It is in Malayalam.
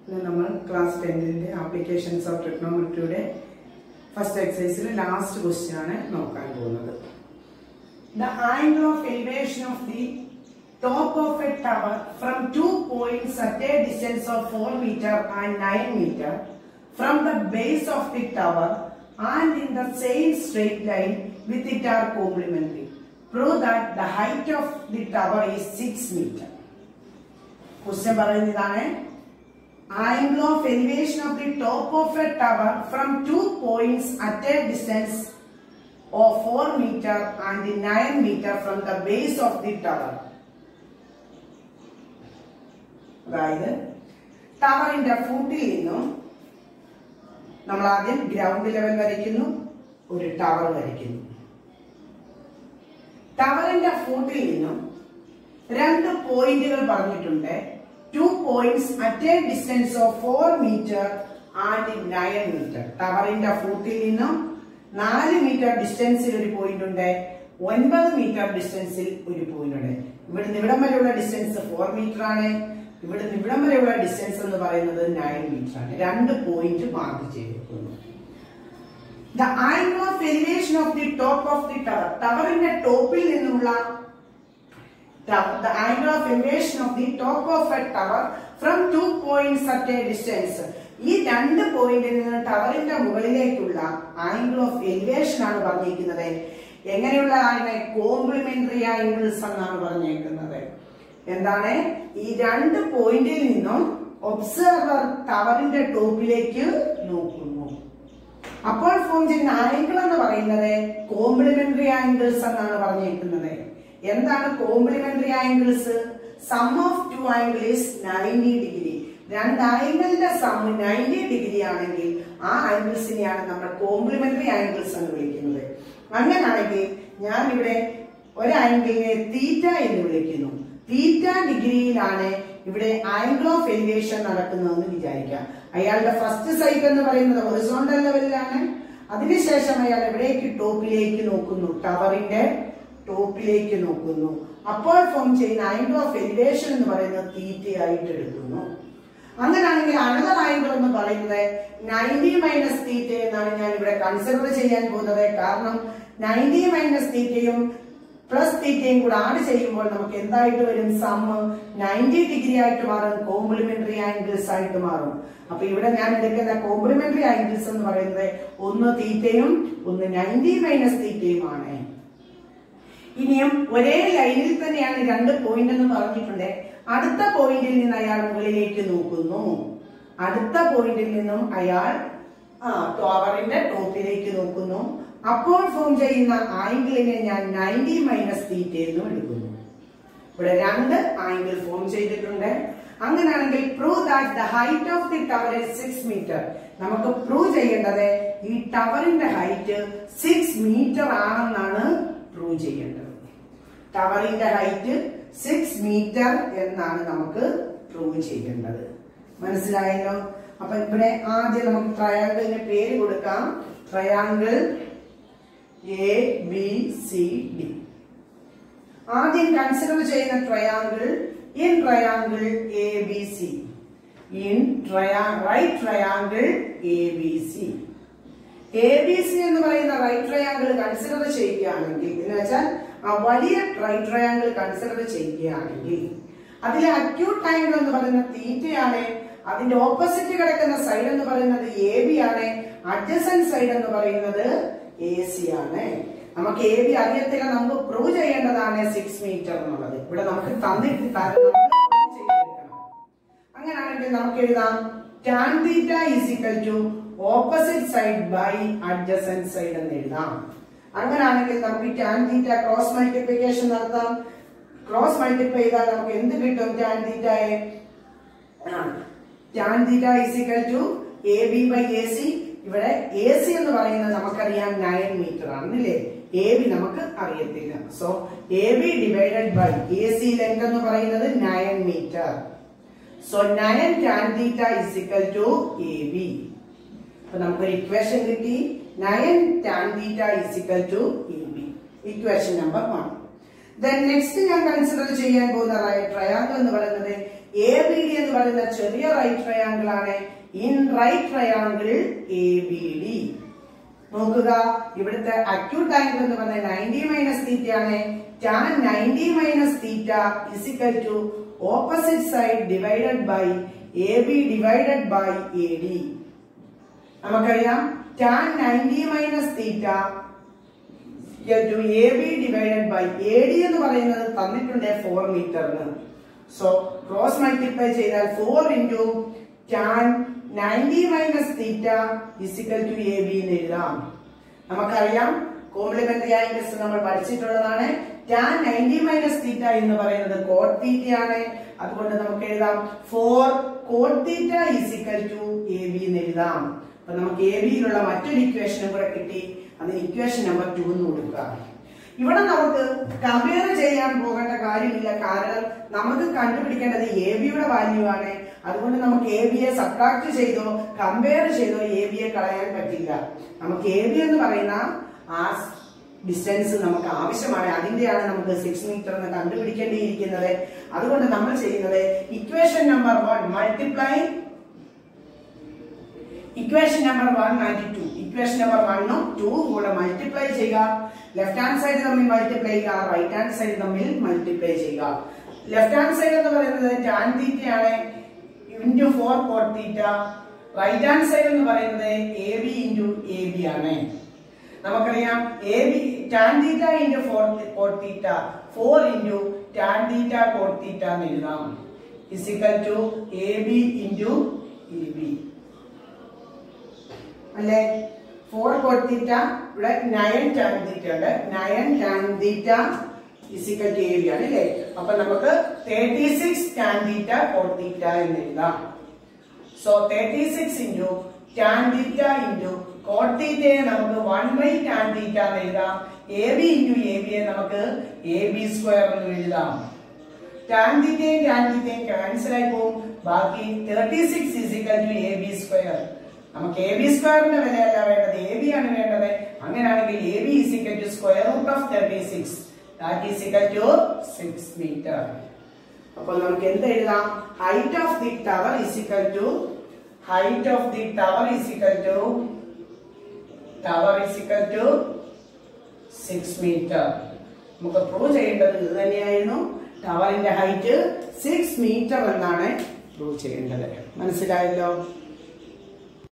ഇന്ന് നമ്മൾ ക്ലാസ് ടെൻത്തിൻ്റെ ആപ്ലിക്കേഷൻസ് ഓഫ് ട്രിഗ്നോമെട്രിയുടെ ഫസ്റ്റ് എക്സസൈസിൽ ലാസ്റ്റ് ക്വസ്റ്റ്യൻ ആണ് നോക്കാൻ പോകുന്നത് the angle of elevation of the top of a tower from two points at a distance of four metre and nine metre from the base of the tower and in the same straight line with it are complementary prove that the height of the tower is six metre question പറയുന്നതാണ് angle of elevation of the top of a tower from two points at a distance of 4 meter and 9 meter from the base of the tower. അതായത് ടവറിന്റെ ഫൂട്ടിൽ നിന്നും നമ്മൾ ആദ്യം ഗ്രൗണ്ട് ലെവൽ വരയ്ക്കുന്നു ഒരു ടവർ വരയ്ക്കുന്നു ടവറിന്റെ ഫൂട്ടിൽ നിന്നും രണ്ട് പോയിന്റുകൾ പറഞ്ഞിട്ടുണ്ട് two points at a distance of four metre and nine metre ടവറിന്റെ ഫൂട്ടിൽ നിന്നും നാല് മീറ്റർ ഡിസ്റ്റൻസിൽ ഒരു പോയിന്റ് ഉണ്ട് ഒൻപത് മീറ്റർ ഡിസ്റ്റൻസിൽ ഒരു പോയിന്റ് ഉണ്ട് ഇവിടുന്ന് ഇവിടം വരെയുള്ള ഡിസ്റ്റൻസ് ഫോർ മീറ്റർ ആണ് ഇവിടുന്ന് ഇവിടം വരെയുള്ള ഡിസ്റ്റൻസ് എന്ന് പറയുന്നത് നയൻ മീറ്റർ ആണ് രണ്ട് പോയിന്റ് മാർക്ക് ചെയ്തിരിക്കുന്നു the angle of elevation of the top of the tower ടവറിന്റെ ടോപ്പിൽ നിന്നുള്ള the angle of elevation of the top of a tower from two points at a distance ഈ രണ്ട് പോയിന്റിൽ നിന്ന് ടവറിന്റെ മുകളിലേക്കുള്ള ആംഗിൾ ഓഫ് എലിവേഷൻ ആണ് പറഞ്ഞിരിക്കുന്നത് എങ്ങനെയുള്ള ആണ് കോംപ്ലിമെന്ററി ആംഗിൾസ് എന്നാണ് പറഞ്ഞേക്കുന്നത് എന്താണ് ഈ രണ്ട് പോയിന്റിൽ നിന്നും ഒബ്സർവർ ടവറിന്റെ ടോപ്പിലേക്ക് നോക്കുന്നു അപ്പോൾ ഫോം ചെയ്യുന്ന ആംഗിൾ എന്ന് പറയുന്നത് കോംപ്ലിമെന്ററി ആംഗിൾസ് എന്നാണ് പറഞ്ഞേക്കുന്നത് എന്താണ് complementary angles sum of two angle is ninety degree രണ്ട് ആംഗിളിന്റെ സം നയൻറ്റി ഡിഗ്രി ആണെങ്കിൽ ആ ആംഗിൾസിനെയാണ് നമ്മൾ കോംപ്ലിമെന്ററി ആംഗിൾസ് എന്ന് വിളിക്കുന്നത് അങ്ങനാണെങ്കിൽ ഞാൻ ഇവിടെ ഒരു ആംഗിളിനെ തീറ്റ എന്ന് വിളിക്കുന്നു തീറ്റ ഡിഗ്രിയിലാണ് ഇവിടെ ആംഗിൾ ഓഫ് എലിവേഷൻ നടക്കുന്നതെന്ന് വിചാരിക്കാം അയാളുടെ ഫസ്റ്റ് സൈറ്റ് എന്ന് പറയുന്നത് ഹൊറിസോണ്ടൽ ലെവലിലാണ് അതിനുശേഷം അയാൾ എവിടേക്ക് ടോപ്പിലേക്ക് നോക്കുന്നു ടവറിന്റെ ടോപ്പിലേക്ക് നോക്കുന്നു അപ്പോൾ ഫോം ചെയ്യുന്ന ആംഗിൾ ഓഫ് എലിവേഷൻ എന്ന് പറയുന്നത് തീറ്റയായിട്ട് എടുക്കുന്നു അങ്ങനെയാണെങ്കിൽ അനദർ ആംഗിൾ എന്ന് പറയുന്നത് നയൻറ്റി മൈനസ് തീറ്റ എന്നാണ് ഞാൻ ഇവിടെ കൺസിഡർ ചെയ്യാൻ പോകുന്നത് കാരണം നയൻറ്റി മൈനസ് തീറ്റയും പ്ലസ് തീറ്റയും കൂടെ ആഡ് ചെയ്യുമ്പോൾ നമുക്ക് എന്തായിട്ട് വരും സമ്മ് നയൻറ്റി ഡിഗ്രി ആയിട്ട് മാറും കോംപ്ലിമെന്ററി ആംഗിൾസ് ആയിട്ട് മാറും അപ്പൊ ഇവിടെ ഞാൻ എടുക്കുന്ന കോംപ്ലിമെന്ററി ആംഗിൾസ് എന്ന് പറയുന്നത് ഒന്ന് തീറ്റയും ഒന്ന് നയൻറ്റി മൈനസ് തീറ്റയുമാണ് ഇനിയും ഒരേ ലൈനിൽ തന്നെയാണ് രണ്ട് പോയിന്റ് എന്ന് പറഞ്ഞിട്ടുണ്ട് അടുത്ത പോയിന്റിൽ നിന്ന് അയാൾ മുകളിലേക്ക് നോക്കുന്നു അടുത്ത പോയിന്റിൽ നിന്നും അയാൾ ആ ടവറിന്റെ ടോപ്പിലേക്ക് നോക്കുന്നു അപ്പോൾ ഫോം ചെയ്യുന്ന ആംഗിളിനെ ഞാൻ നയൻറ്റി മൈനസ് തീറ്റ എന്നും എടുക്കുന്നു ഇവിടെ രണ്ട് ആംഗിൾ ഫോം ചെയ്തിട്ടുണ്ട് അങ്ങനെയാണെങ്കിൽ prove that the height of the tower is six metre നമുക്ക് പ്രൂവ് ചെയ്യേണ്ടത് ഈ ടവറിന്റെ ഹൈറ്റ് സിക്സ് മീറ്റർ ആണെന്നാണ് പ്രൂവ് ചെയ്യേണ്ടത് ടവറിന്റെ ഹൈറ്റ് സിക്സ് മീറ്റർ എന്നാണ് നമുക്ക് പ്രൂവ് ചെയ്യേണ്ടത് മനസ്സിലായല്ലോ അപ്പൊ ഇവിടെ ആദ്യം നമുക്ക് ട്രയാങ്കിളിന് പേര് കൊടുക്കാം triangle A B C D ആദ്യം കൺസിഡർ ചെയ്യുന്ന triangle in triangle A B C in right triangle A B C A B C എന്ന് പറയുന്ന റൈറ്റ് ട്രയാങ്കിൾ കൺസിഡർ ചെയ്യുകയാണെങ്കിൽ എന്ന് വെച്ചാൽ ആ വലിയ റൈറ്റ് ട്രയാങ്കിൾ കൺസിഡർ ചെയ്യുകയാണെങ്കിൽ അതിലെ അക്യൂട്ട് ആംഗിൾ എന്ന് പറയുന്ന തീറ്റയാണ് അതിന്റെ ഓപ്പോസിറ്റ് കിടക്കുന്ന സൈഡ് എന്ന് പറയുന്നത് എ ബി ആണ് അഡ്ജസൻ സൈഡ് എന്ന് പറയുന്നത് എ സി ആണ് നമുക്ക് എ ബി അറിയത്തില്ല നമുക്ക് പ്രൂവ് ചെയ്യേണ്ടതാണ് സിക്സ് മീറ്റർ എന്നുള്ളത് ഇവിടെ നമുക്ക് തന്നിട്ട് അങ്ങനെയാണെങ്കിൽ നമുക്ക് എഴുതാം tan theta is equal to opposite side by adjacent side എന്ന് എഴുതാം അങ്ങനെയാണെങ്കിൽ നമുക്ക് ടാൻ തീറ്റ ക്രോസ് മൾട്ടിപ്ലിക്കേഷൻ നടത്താം ക്രോസ് മൾട്ടിപ്ലൈ ചെയ്താൽ നമുക്ക് എന്ത് കിട്ടും ടാൻ തീറ്റയെ tan theta is equal to A B by A C ഇവിടെ എ സി എന്ന് പറയുന്നത് നമുക്കറിയാം നയൻ മീറ്റർ ആണെന്നില്ലേ എ ബി നമുക്ക് അറിയത്തില്ല so A B divided by A C length എന്ന് പറയുന്നത് nine metre so nine tan theta is equal to A B അപ്പൊ നമുക്കൊരു ഇക്വേഷൻ കിട്ടി nine tan theta is equal to A B equation number one then next ഞാൻ കൺസിഡർ ചെയ്യാൻ പോകുന്ന ട്രയാങ്കിൾ എന്ന് പറയുന്നത് എ ബി ഡി എന്ന് പറയുന്ന ചെറിയ റൈറ്റ് ട്രയാങ്കിൾ ആണ് in right triangle A B D നോക്കുക ഇവിടുത്തെ അക്യൂട്ട് ആംഗിൾ എന്ന് പറഞ്ഞാൽ നയൻറ്റി മൈനസ് തീറ്റ ആണ് tan ninety minus theta is equal to opposite side divided by A B divided by A D നമുക്കറിയാം tan ninety minus theta to A B divided by A D എന്ന് പറയുന്നത് തന്നിട്ടുണ്ട് ഫോർ മീറ്ററിന് സോ ക്രോസ് മൾട്ടിപ്ലൈ ചെയ്താൽ four into tan ninety minus theta is equal to A B എന്ന് എഴുതാം നമുക്കറിയാം കോംപ്ലിമെന്ററി ആംഗിൾസ് നമ്മൾ പഠിച്ചിട്ടുള്ളതാണ് ടാൻ നയൻറ്റി മൈനസ് തീറ്റ എന്ന് പറയുന്നത് കോട്ട് തീറ്റ ആണ് അതുകൊണ്ട് നമുക്ക് എഴുതാം four cot theta is equal to A B എന്ന് എഴുതാം അപ്പൊ നമുക്ക് എ ബിയിലുള്ള മറ്റൊരു ഇക്വേഷനും കൂടെ കിട്ടി അതിന് ഇക്വേഷൻ നമ്പർ ടു എന്ന് കൊടുക്കുക ഇവിടെ നമുക്ക് കമ്പയർ ചെയ്യാൻ പോകേണ്ട കാര്യമില്ല കാരണം നമുക്ക് കണ്ടുപിടിക്കേണ്ടത് എ ബിയുടെ വാല്യൂ ആണ് അതുകൊണ്ട് നമുക്ക് എ ബിയെ സബ്ട്രാക്ട് ചെയ്തോ കമ്പയർ ചെയ്തോ എ ബിയെ കളയാൻ പറ്റില്ല നമുക്ക് എ ബി എന്ന് പറയുന്ന ആ ഡിസ്റ്റൻസ് നമുക്ക് ആവശ്യമാണ് അതിന്റെയാണ് നമുക്ക് സിക്സ് മീറ്റർ എന്ന് കണ്ടുപിടിക്കേണ്ടിയിരിക്കുന്നത് അതുകൊണ്ട് നമ്മൾ ചെയ്യുന്നത് equation number one multiply equation number one and two equation number വണ്ണും ടൂവും കൂടെ മൾട്ടിപ്ലൈ ചെയ്യുക ലെഫ്റ്റ് ഹാൻഡ് സൈഡ് തമ്മിൽ മൾട്ടിപ്ലൈ ചെയ്യുക റൈറ്റ് ഹാൻഡ് സൈഡ് തമ്മിൽ മൾട്ടിപ്ലൈ ചെയ്യുക ലെഫ്റ്റ് ഹാൻഡ് സൈഡ് എന്ന് പറയുന്നത് ടാൻ തീറ്റയാണ് into four cot theta right hand side എന്ന് പറയുന്നത് A B into A B ആണ് നമുക്കറിയാം A B tan theta into four cot theta four into tan theta cot theta എന്ന് എഴുതാം is equal to A B into A B അല്ലെ ഫോർ കോട്ട് തീറ്റ ഇവിടെ നയൻ ടാൻ തീറ്റ ഉണ്ട് nine tan theta is equal to A B ആണ് അല്ലേ അപ്പൊ നമുക്ക് thirty six tan theta cot theta എന്ന് എഴുതാം so thirty six into tan theta into cot തീറ്റയെ നമുക്ക് വൺ ബൈ ടാൻ തീറ്റ എന്ന് എഴുതാം എ ബി ഇൻറ്റു എ ബിയെ നമുക്ക് എ ബി സ്ക്വയർ എന്ന് എഴുതാം ടാൻ തീറ്റയും ടാൻ തീറ്റയും ക്യാൻസൽ ആയി പോകും ബാക്കി thirty six is equal to A B square നമുക്ക് എ ബി സ്ക്വയറിന്റെ വിലയല്ല വേണ്ടത് എ ബി ആണ് വേണ്ടത് അങ്ങനെയാണെങ്കിൽ A B is equal to square root of thirty six that is equal to six metre അപ്പോൾ നമുക്ക് എന്ത് എഴുതാം height of the tower is equal to height of the tower is equal to tower is equal to six metre നമുക്ക് പ്രൂവ് ചെയ്യേണ്ടത് ഇത് തന്നെയായിരുന്നു ടവറിന്റെ ഹൈറ്റ് സിക്സ് മീറ്റർ എന്നാണ് പ്രൂവ് ചെയ്യേണ്ടത് മനസ്സിലായല്ലോ